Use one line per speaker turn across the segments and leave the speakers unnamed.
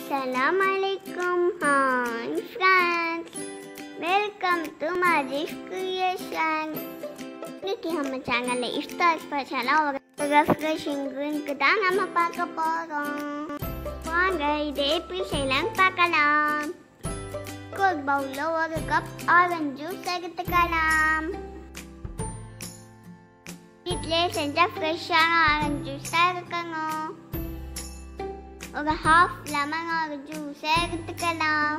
அஸ்ஸலாம் அலைக்கும் hi friends welcome to Majish creation இன்னைக்கு நம்ம சேனலில் இஃப்தார் ஸ்பெஷலாக ஒரு ரெஃப்ரெஷிங் ட்ரிங்க்கு தான் நம்ம பார்க்க போகிறோம் வாங்க இது எப்படி செய்யலாம்னு பார்க்கலாம் ஒரு பவுலில் ஒரு கப் ஆரஞ்சு ஜூஸ் எடுத்துக்கலாம் வீட்டிலே செஞ்ச ஃப்ரெஷ்ஷான ஆரஞ்சு ஜூஸ் தான் இருக்கணும் ஒரு ஹாஃப் லெமன் ஒரு ஜூஸ் எடுத்துக்கலாம்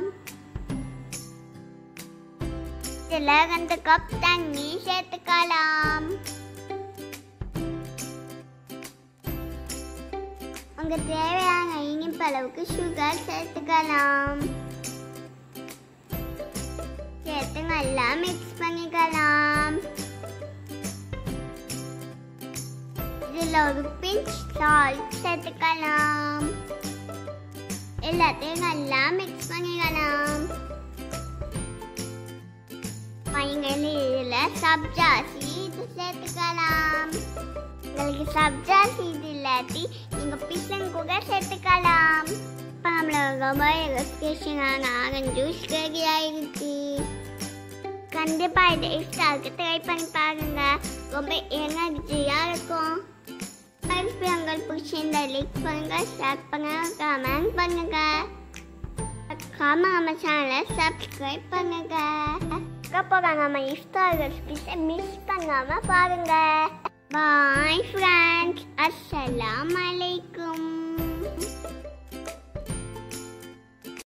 இதில் ரெண்டு கப் தண்ணி சேர்த்துக்கலாம் உங்க தேவையான இனிப்பு அளவுக்கு சுகர் சேர்த்துக்கலாம் சேர்த்து நல்லா மிக்ஸ் பண்ணிக்கலாம் இதில் ஒரு பிஞ்ச் சால்ட் சேர்த்துக்கலாம் எல்லாத்தையும் நல்லா மிக்ஸ் பண்ணிக்கலாம் ஃபைனலி இதில் சப்ஜா சீடு சேர்த்துக்கலாம் உங்களுக்கு சப்ஜா சீடு இல்லாட்டி நீங்கள் பிசன் கூட சேர்த்துக்கலாம் இப்போ நம்மளோட ரொம்ப ரெஸ்டேஷனான ஆரஞ்சு ஜூஸ் ரெடி ஆயிடுச்சு கண்டிப்பாக இதை இஷ்டாவுக்கு ட்ரை பண்ணி பாருங்க ரொம்ப எனர்ஜியாக இருக்கும் பருப்பு உங்களுக்கு பிடிச்சிருந்தா லைக் பண்ணுங்க ஷேர் பண்ணுங்க கமெண்ட் பண்ணுங்க மறக்காம நம்ம சேனலை சப்ஸ்கிரைப் பண்ணுங்க அப்புறம் நம்ம இஃப்தார் ரெசிபிஸை மிஸ் பண்ணாம பாருங்க பாய் ஃப்ரெண்ட்ஸ் அஸ்ஸலாமு அலைக்கும்